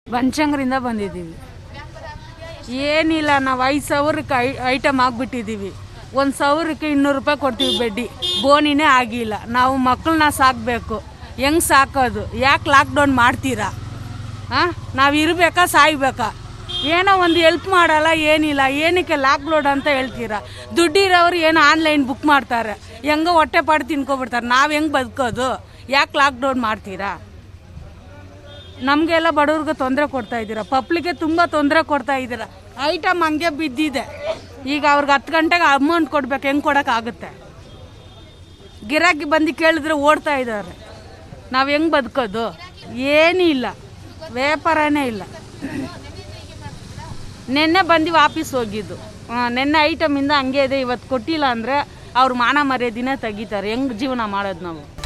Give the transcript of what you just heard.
ಬನಶಂಕರಿಂದ ಬಂದಿದ್ದೀವಿ ಏನಿಲ್ಲ ನಾವು ಐದು ಸಾವಿರಕ್ಕೆ ಐ ಐಟಮ್ ಆಗಿಬಿಟ್ಟಿದ್ದೀವಿ ಒಂದು ಸಾವಿರಕ್ಕೆ ಇನ್ನೂರು ರೂಪಾಯಿ ಕೊಡ್ತೀವಿ ಬೆಡ್ಡಿ ಬೋನಿನೇ ಆಗಿಲ್ಲ ನಾವು ಮಕ್ಕಳನ್ನ ಸಾಕಬೇಕು ಹೆಂಗೆ ಸಾಕೋದು ಯಾಕೆ ಲಾಕ್ಡೌನ್ ಮಾಡ್ತೀರಾ ಹಾಂ ನಾವು ಇರಬೇಕಾ ಸಾಯ್ಬೇಕಾ ಏನೋ ಒಂದು ಹೆಲ್ಪ್ ಮಾಡಲ್ಲ ಏನಿಲ್ಲ ಏನಕ್ಕೆ ಲಾಕ್ಡೌನ್ ಅಂತ ಹೇಳ್ತೀರಾ ದುಡ್ಡಿರೋರು ಏನೋ ಆನ್ಲೈನ್ ಬುಕ್ ಮಾಡ್ತಾರೆ ಹೆಂಗೋ ಹೊಟ್ಟೆ ಪಾಡು ತಿನ್ಕೊಬಿಡ್ತಾರೆ ನಾವು ಹೆಂಗೆ ಬದುಕೋದು ಯಾಕೆ ಲಾಕ್ಡೌನ್ ಮಾಡ್ತೀರಾ ನಮಗೆಲ್ಲ ಬಡವ್ರಿಗೆ ತೊಂದರೆ ಕೊಡ್ತಾ ಇದ್ದೀರಾ ಪಬ್ಲಿಕ್ಗೆ ತುಂಬ ತೊಂದರೆ ಕೊಡ್ತಾ ಇದ್ದೀರಾ ಐಟಮ್ ಹಂಗೆ ಬಿದ್ದಿದೆ ಈಗ ಅವ್ರಿಗೆ ಹತ್ತು ಗಂಟೆಗೆ ಅಮೌಂಟ್ ಕೊಡ್ಬೇಕು ಹೆಂಗೆ ಕೊಡೋಕ್ಕಾಗುತ್ತೆ ಗಿರಾಕಿ ಬಂದು ಕೇಳಿದ್ರೆ ಓಡ್ತಾ ಇದ್ದಾರೆ ನಾವು ಹೆಂಗೆ ಬದುಕೋದು ಏನೂ ಇಲ್ಲ ವ್ಯಾಪಾರನೇ ಇಲ್ಲ ನಿನ್ನೆ ಬಂದು ವಾಪಸ್ ಹೋಗಿದ್ದು ಆ, ನಿನ್ನೆ ಐಟಮಿಂದ ಹಂಗೆ ಇದೆ ಇವತ್ತು ಕೊಟ್ಟಿಲ್ಲ ಅಂದರೆ ಅವ್ರು ಮಾನ ಮರ್ಯಾದಿನೇ ತೆಗಿತಾರೆ ಹೆಂಗೆ ಜೀವನ ಮಾಡೋದು ನಾವು